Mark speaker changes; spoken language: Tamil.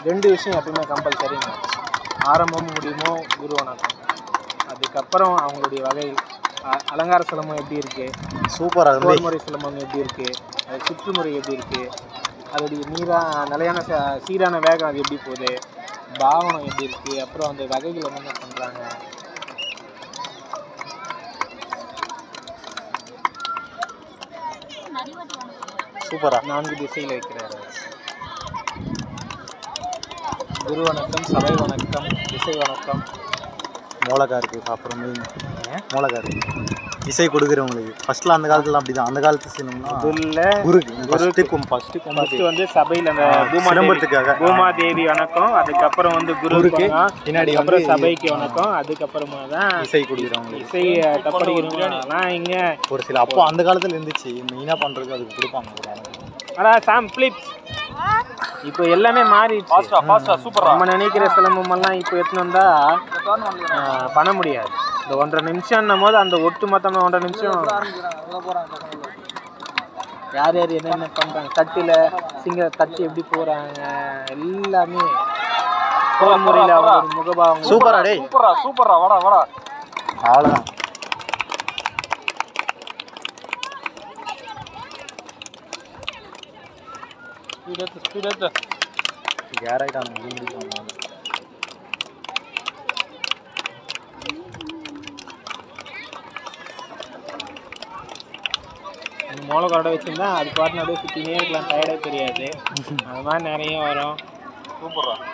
Speaker 1: ரெண்டு விஷயம் எப்பயுமே கம்பல்சரிங்க ஆரம்பமும் முடியுமோ குரு வணக்கம் அதுக்கப்புறம் அவங்களுடைய வகை அ- அலங்கார சிலம்பம் எப்படி இருக்குது
Speaker 2: சூப்பராக இருந்து
Speaker 1: போர்முறை சிலம்பம் எப்படி இருக்குது அது சுற்றுமுறை எப்படி இருக்குது அதோடைய நீரா நிலையான ச- சீரான வேகம் அது எப்படி போகுது பாவனம் எப்படி இருக்குது அப்புறம் அந்த வகைகள் என்னென்ன பண்ணுறாங்க
Speaker 2: சூப்பராக
Speaker 1: நான்கு திசையில் வைக்கிறாரு குரு வணக்கம் சபை வணக்கம் திசை வணக்கம்
Speaker 2: மோளகா இருக்குது அப்புறம் மோளகா இருக்கு இசை கொடுக்குறவங்களுக்கு ஃபர்ஸ்ட்ல அந்த காலத்துல அப்படிதான் அந்த காலத்து சினிமா
Speaker 1: இதுல
Speaker 2: குருக்கு ஃபஸ்ட்டு கும் ஃபஸ்ட்டு
Speaker 1: ஃபர்ஸ்ட்
Speaker 2: கும்பத்து
Speaker 1: வந்து சபையில் அந்த பூமா தேவி
Speaker 2: சிலம்பத்துக்காக
Speaker 1: பூமாதேவி வணக்கம் அதுக்கப்புறம் வந்து
Speaker 2: குருக்கு
Speaker 1: குருக்கு
Speaker 2: பின்னாடி வந்து
Speaker 1: அப்புறம் சபைக்கு வணக்கம் அதுக்கப்புறமா தான்
Speaker 2: இசை கொடுக்குறவங்களுக்கு
Speaker 1: இசை தப்படிக்கிறவங்கலாம் இங்க
Speaker 2: ஒரு சில அப்போ அந்த காலத்துல இருந்துச்சு மெயினாக பண்ணுறதுக்கு அதுக்கு கொடுப்பாங்க ஒரு ஆளு.
Speaker 1: அடா சாம் பிளிப் இப்போ எல்லாமே மாறிடுச்சு நம்ம நினைக்கிற சிலம்பம் எல்லாம் இப்போ எடுத்துன்னு வந்தா ஆ, பண்ண முடியாது இந்த ஒன்றரை நிமிஷம்னும் போது அந்த ஒட்டு மொத்தமா ஒன்றரை நிமிஷம் யார் யார் என்னென்ன பண்றாங்க தட்டில சிங்க தட்டு எப்படி போறாங்க எல்லாமே போர் முறையில் அவங்க ஒரு முகபாவம்
Speaker 2: சூப்பரா டேய்
Speaker 3: சூப்பரா சூப்பரா வாடா வாடா
Speaker 2: அவ்வளோதான்
Speaker 3: ஸ்பீட் ஏத்து ஸ்பீட் ஏத்து
Speaker 2: கேராயிட்டாங்க முடிஞ்சிருக்காங்க
Speaker 1: மோளக்கரோட வச்சிருந்தா அது பாட்டு அப்படியே சுற்றினே இருக்கலாம் டயர்டே தெரியாது அது மாதிரி நிறைய வரும்
Speaker 3: சூப்பரா